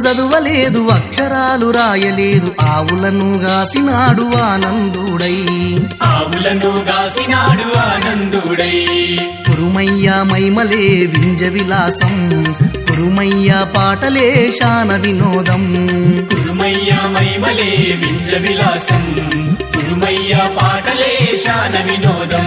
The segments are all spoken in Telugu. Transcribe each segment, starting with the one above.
చదువలేదు అక్షరాలు రాయలేదు ఆవులను గాసినాడు ఆనందుడై ఆవులను గాసినాడు ఆనందుడై కురుమయ్య మైమలే వింజ విలాసం కురుమయ్య పాటలే శాన వినోదం కురుమయ్య మైమలే వింజ విలాసం కురుమయ్య పాటలే శాన వినోదం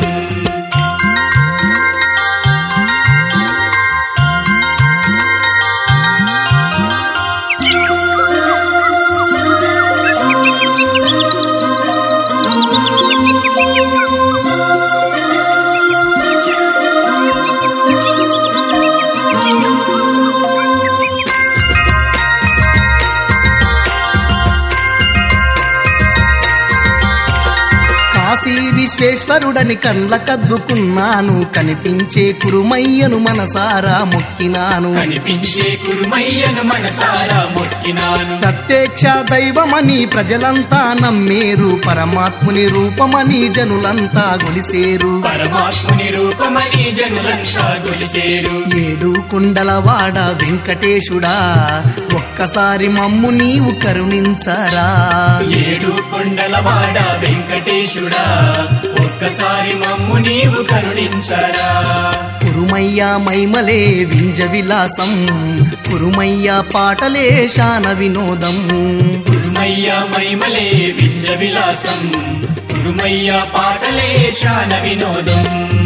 కాశీ విశ్వేశ్వరుడని కండ్ల కద్దుకున్నాను కనిపించే కురుమయ్యను మనసారా మొక్కినాను కనిపించే కురుమయ్యను మనసారా మొక్కినాను ప్రత్యక్ష దైవమని ప్రజలంతా నమ్మేరు పరమాత్ముని రూపమని జనులంతా గొలిసేరు పరమాత్ముని రూపమని జనులంతా గొలిసేరు ఏడు కుండలవాడ వెంకటేశుడా ఒక్కసారి మమ్ము నీవు కరుణించరా ఏడు కొండలవాడ వెంకటేశుడా ఒక్కసారి మమ్ము నీవు కరుణించరా కురుమయ్య మైమలే వింజ విలాసం కురుమయ్య పాటలే శాన వినోదం కురుమయ్య మైమలే వింజ విలాసం కురుమయ్య పాటలే శాన వినోదం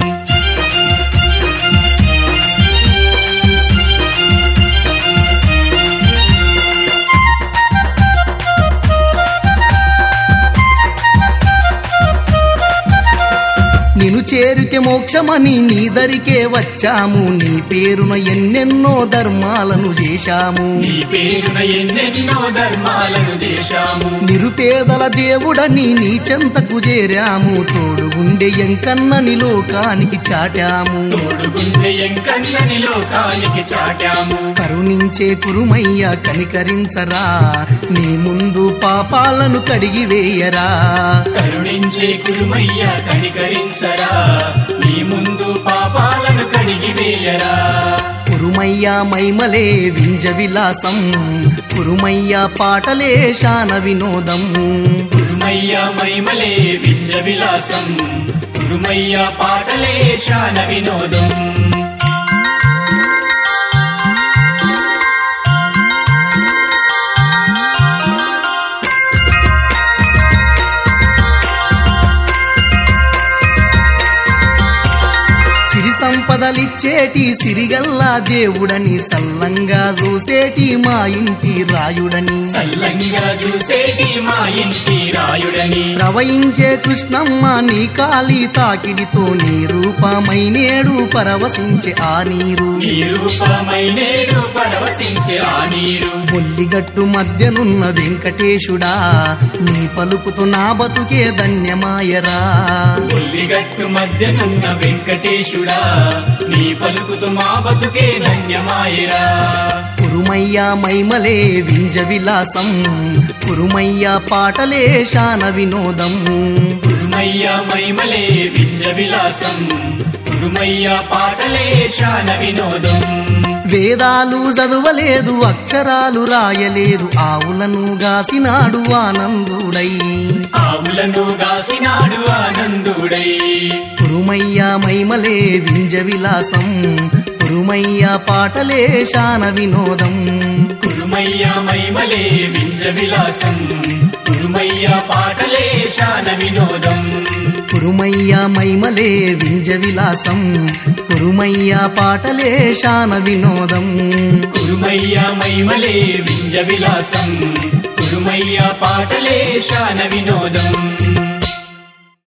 నిన్ను చేరితే మోక్షమని నీ దరికే వచ్చాము నీ పేరున ఎన్నెన్నో ధర్మాలను చేశాము నీ పేరున ఎన్నెన్నో ధర్మాలను చేశాము నిరుపేదల దేవుడని నీ చెంతకు చేరాము తోడుగుండె ఎంకన్నని లోకానికి చాటాము తోడుగుండె ఎంకన్నని లోకానికి చాటాము కరుణించే కురుమయ్య కనికరించరా నీ ముందు పాపాలను కడిగివేయరా కరుణించే కురుమయ్య కనికరించరా నీ ముందు పాపాలను కడిగివేయరా కురుమయ్య మైమలే వింజ విలాసం కురుమయ్య పాటలే శాన వినోదం కురుమయ్య మైమలే వింజ విలాసం కురుమయ్య పాటలే శాన వినోదం సిరి సంపదలిచ్చేటి సిరిగల్లా దేవుడని సల్లంగా చూసేటి మా ఇంటి రాయుడని సల్లంగా చూసేటి మా ఇంటి రాయుడని ప్రవహించే కృష్ణమ్మ నీ కాలి తాకిడితో నీ రూపమై నేడు పరవశించే ఆ నీరు నీ రూపమై నేడు పరవశించే ఆ నీరు బొల్లిగట్టు మధ్యనున్న వెంకటేశుడా నీ పలుకుతో నా బతుకే ధన్యమాయరా ఒల్లిగట్టు మధ్యనున్న వెంకటేశుడా నీ పలుకుతు మా బతుకే ధన్యమాయిరా కురుమయ్య మైమలే వింజ విలాసం కురుమయ్య పాటలే శాన వినోదం కురుమయ్య మైమలే వింజ విలాసం కురుమయ్య పాటలే శాన వినోదం వేదాలు చదువలేదు అక్షరాలు రాయలేదు ఆవులను గాసినాడు ఆనందుడై ఆవులను గాసినాడు ఆనందుడై కురుమయ్య మైమలే వింజ విలాసం కురుమయ్య పాటలే శాన వినోదం కురుమయ్య మైమలే వింజ విలాసం కురుమయ్య పాటలే శాన వినోదం కురుమయ్య మైమలే వింజ విలాసం కురుమయ్య పాటలే శాన వినోదం కురుమయ్య మైమలే వింజ విలాసం కురుమయ్య పాటలే శాన వినోదం